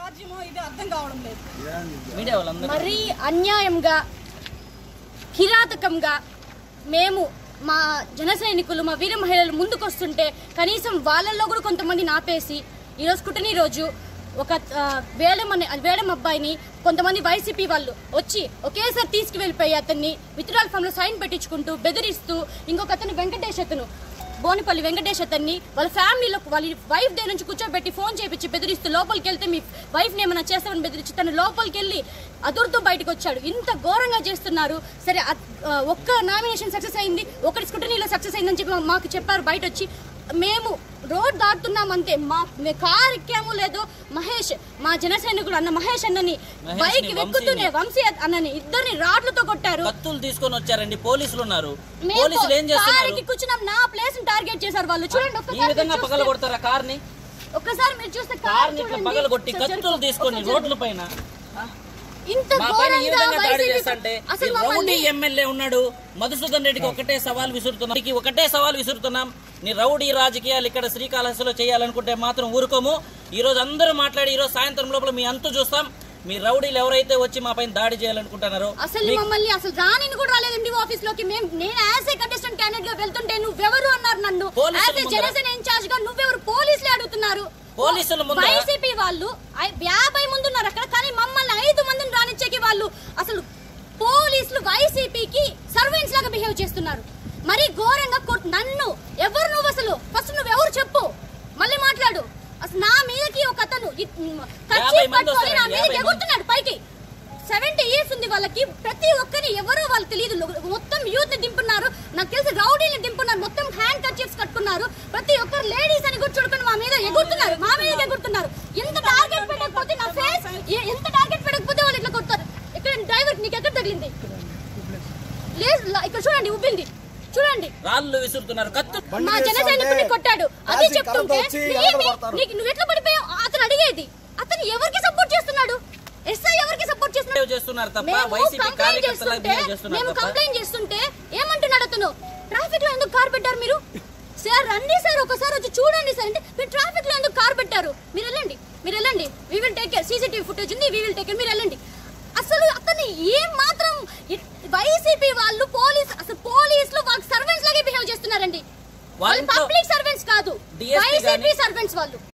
రాజ్యమో ఇది అర్థం కావడం లేదు మీడియా వాళ్ళందరూ మరీ అన్యాయంగా కిరాతకంగా మేము మా జన సైనికులు మా వీర మహిళలు ముందుకొస్తుంటే కనీసం వాళ్ళల్లో కూడా కొంతమంది నాపేసి ఈరోజు కుటని రోజు ఒక ఆ, వేడం అనే వేడం అబ్బాయిని కొంతమంది వైసీపీ వాళ్ళు వచ్చి ఒకేసారి తీసుకువెళ్ళిపోయి అతన్ని విత్డ్రాల్ ఫామ్ లో సైన్ పెట్టించుకుంటూ బెదిరిస్తూ ఇంకొక అతను వెంకటేష్ అతను బోనిపల్లి వెంకటేష్ అతన్ని వాళ్ళ ఫ్యామిలీలో వాళ్ళ వైఫ్ దగ్గర నుంచి కూర్చోబెట్టి ఫోన్ చేపించి బెదిరిస్తూ లోపలికి వెళ్తే మీ వైఫ్ ఏమైనా చేస్తామని బెదిరించి తను లోపలికి వెళ్ళి అదురుతూ బయటకు వచ్చాడు ఇంత ఘోరంగా చేస్తున్నారు సరే అ- ఆ, ఒక్క నామినేషన్ సక్సెస్ అయింది ఒకటి స్కూటనీలో సక్సెస్ అయిందని చెప్పి మా- మాకు చెప్పారు బయట వచ్చి మేము రోడ్ దాటుతున్నాం అంతే మా మేము కార్ ఎక్కాము లేదో మహేష్ మా జన సైనికుడు అన్న మహేష్ అన్నని మహేష్ని, బైక్ ఎక్కుతూనే వంశీని. వంశీ అన్నని ఇద్దరిని రాడ్లతో కొట్టారు కత్తులు తీసుకొని వచ్చారండి పోలీసులు ఉన్నారు మేము పోలీసులు ఏం చేస్తున్నారు కారుకి కూర్చున్నాం నా ప్లేస్ టార్గెట్ చేశారు వాళ్ళు చూడండి ఈ ఒక్కసారి విధంగా మీరు పగల చూస్తే- కొడతారా కార్ ని ఒక్కసారి మీరు చూస్తే కార్ కార్ ని ఇట్లా చూడండి. పగల కొట్టి ఒకసారి కత్తులు జరుగు. తీసుకొని ఒకసారి రోడ్ల జరుగు. పైన ఇంత మా పైన ఈ ఘోరంగా విధంగా దాడి వైసీపీ చేస్తుంటే ఈ అసలు రౌడీ మమ్మల్ని ఎమ్మెల్యే ఉన్నాడు మధుసూదన్ రెడ్డికి ఒకటే సవాల్ విసురుతున్నాం నీకు ఒకటే సవాల్ విసురుతున్నాం నీ రౌడీ రాజకీయాలు ఇక్కడ శ్రీకాళహస్తిలో చేయాలనుకుంటే మాత్రం ఊరుకోము ఈ రోజు అందరూ మాట్లాడి ఈ రోజు సాయంత్రం లోపల మీ అంతు చూస్తాం మీ రౌడీలు ఎవరైతే వచ్చి మా పైన దాడి చేయాలనుకుంటున్నారో అసలు మమ్మల్ని అసలు రానిని కూడా రాలేదండి ఆఫీస్ లోకి మేము నేను యాజ్ ఏ కంటెస్టెంట్ క్యాండిడేట్ గా వెళ్తుంటే నువ్వెవరు అన్నారు నన్ను పోలీసుల యాజ్ ఏ ముందర. జనసేన ఇన్ఛార్జ్ గా నువ్వెవరు పోలీసులే అడుగుతున్నారు పోలీసుల ముందర. వైసీపీ వాళ్ళు ఐ- యాభై మంది ఉన్నారు అక్కడ కానీ మమ్మల్ని ఐదు మందిని రానిచ్చేకి వాళ్ళు అసలు పోలీసులు వైసీపీకి సర్వెంట్స్ లాగా బిహేవ్ చేస్తున్నారు మరి ఘోరంగా కొట్- నన్ను ఎవరు నువ్వు అసలు ఫస్ట్ నువ్వు ఎవరు చెప్పు మళ్ళీ మాట్లాడు అసలు నా మీదకి ఒక అతను ఇ- కచ్చి యాభై మంది పట్టుకొని నా వస్తారండి, మీదకి యాభై మంది. ఎగురుతున్నాడు పైకి సెవెంటీ ఇయర్స్ ఉంది వాళ్ళకి ప్రతి ఒక్కరి ఎవరో వాళ్ళు తెలియదు మొత్తం యూత్ ని దింపున్నారు నాకు తెలిసి రౌడీని దింపున్నారు మొత్తం హ్యాండ్ కర్చీఫ్స్ కట్టుకున్నారు ప్రతి ఒక్కరు లేడీస్ అని కూడా చూడుకొని మా మీద ఎగురుతున్నారు మా మీద ఎగురుతున్నారు ఎంత టార్గెట్ పెట్టకపోతే నా ఫేస్ ఎంత టార్గెట్ పెట్టకపోతే వాళ్ళు ఇట్లా కొడతారు ఇక్కడ డ్రైవర్ నీకు ఎక్కడ తగిలింది లేదు లా- ఇక్కడ చూడండి ఉబ్బింది చూడండి రాళ్ళు విసురుతున్నారు కత్తు బండి మా జన చేస్తా సైనికుడిని ఉంటే కొట్టాడు అది రాజీ చెప్తుంటే కర్రతో వచ్చి నీ- వెనక నీ- కొడతారు. నీకు నువ్వు ఎట్లా పడిపోయావు అతను అడిగేది అతను ఎవరికి సపోర్ట్ చేస్తున్నాడు ఎస్ఐ ఎవరికి సపోర్ట్ చేస్తున్నాడు బిహేవ్ చేస్తున్నారు తప్ప మేము వైసీపీ కంప్లైంట్ కార్యకర్తలకు చేస్తుంటే బిహేవ్ చేస్తున్నారు మేము తప్ప కంప్లైంట్ చేస్తుంటే ఏమంటున్నాడు అతను ట్రాఫిక్ లో ఎందుకు కార్ పెట్టారు మీరు సార్ రండి సార్ ఒకసారి వచ్చి చూడండి సార్ అంటే మీరు ట్రాఫిక్ లో ఎందుకు కార్ పెట్టారు మీరు వెళ్ళండి మీరు వెళ్ళండి we will take care CCTV footage ఉంది వీ విల్ టేక్ కేర్ మీరు వెళ్ళండి అసలు అతను ఏం మాత్రం వైసీపీ వాళ్ళు పోలీస్ అసలు పోలీసులు వాళ్ళకి సర్వెంట్స్ లాగే బిహేవ్ చేస్తున్నారండి వాళ్ళు వాళ్ళ ఇంట్లో పబ్లిక్ సర్వెంట్స్ కాదు DSP వైసీపీ గాని- సర్వెంట్స్ వాళ్ళు